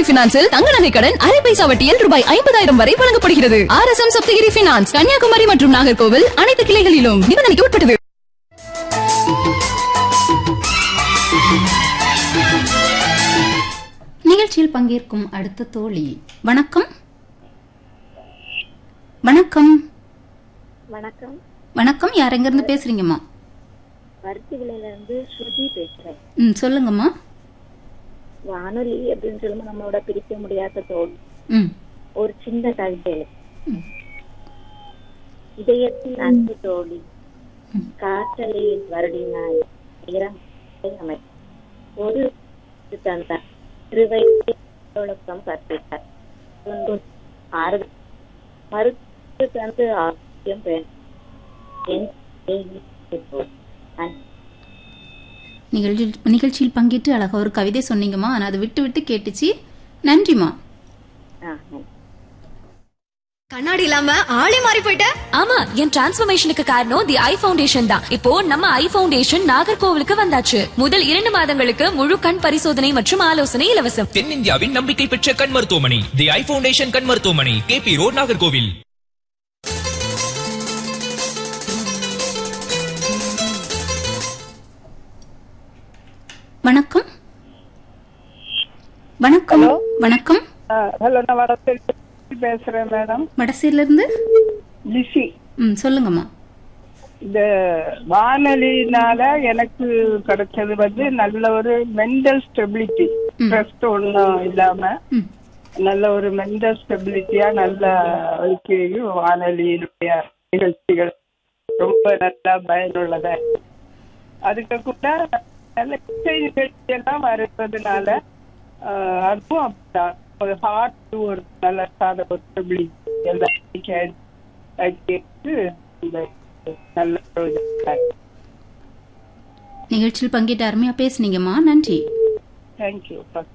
பினான்சில் தங்க நகை கடன் அரை பைசா வட்டியில் ரூபாய் ஐம்பதாயிரம் வரை வழங்கப்படுகிறது R S M Sapthagiri finance Kanyakumari மற்றும் நாகர்கோவில் அனைத்து கிளைகளிலும் நிபந்தனைக்கு உட்பட்டது நிகழ்ச்சியில் பங்கேற்கும் அடுத்த தோழி வணக்கம் வணக்கம் வணக்கம் வணக்கம் யார் எங்கிருந்து பேசுறீங்கம்மா பருத்தி விலையில இருந்து ஸ்ருதி பேசுறேன் ம் சொல்லுங்கம்மா வானொலி அப்படின்னு சொல்லும்போது நம்மளோட பிரிக்க முடியாத தோல் ம் ஒரு சின்ன கவிதை இதயத்தின் அன்பு தோழி காற்றலையில் வருடினாய் இரம் அமை ஒரு தந்த திருவைக்கம் கற்பித்தார் ஒன்று ஆறுதல் மறுத்து தந்து ஆரோக்கியம் பெண் என் தேவி இப்போது. அன்பு. நிகழ்ச்சியில் நிகழ்ச்சியில் பங்கேற்று அழகா ஒரு கவிதை சொன்னீங்கம்மா ஆனா அதை விட்டு விட்டு கேட்டுச்சு நன்றிம்மா ஆ, நன்றி. கண்ணாடி இல்லாம ஆளே மாறி போயிட்ட ஆமா என் டிரான்ஸ்பர்மேஷனுக்கு காரணம் தி ஐ ஃபவுண்டேஷன் தான் இப்போ நம்ம ஐ ஃபவுண்டேஷன் நாகர்கோவிலுக்கு வந்தாச்சு முதல் இரண்டு மாதங்களுக்கு முழு கண் பரிசோதனை மற்றும் ஆலோசனை இலவசம் தென்னிந்தியாவின் நம்பிக்கை பெற்ற கண் மருத்துவமனை தி ஐ ஃபவுண்டேஷன் கண் மருத்துவமனை கே பி ரோட் நாகர்கோவில் வணக்கம் வணக்கம் வணக்கம் ஹலோ நான் வடத்தில் பேசுறேன் மேடம் வடசேர்ல இருந்து லிசி ம் சொல்லுங்கம்மா இந்த வானொலினால எனக்கு கிடைச்சது வந்து நல்ல ஒரு மென்டல் ஸ்டெபிலிட்டி ஸ்ட்ரெஸ் ஒன்றும் இல்லாம ம் நல்ல ஒரு மென்டல் ஸ்டெபிலிட்டியா நல்ல வாழ்க்கையும் வானொலியினுடைய நிகழ்ச்சிகள் ரொம்ப நல்லா பயனுள்ளதா இருக்கு. அதுக்கு கூட நல்ல இசை நிகழ்ச்சி எல்லாம் வருவதனால ஆஹ், அதுவும் அப்படிதான் ஒரு ஹார்ட் ஒரு நல்ல சாத ஒரு ஸ்டெபிலிட்டி எல்லாம் கேட்டு இந்த நல்ல பிரயோஜனமா இருக்கு. நிகழ்ச்சியில் பங்கேற்று அருமையா பேசுனீங்கம்மா நன்றி தேங்க்யூ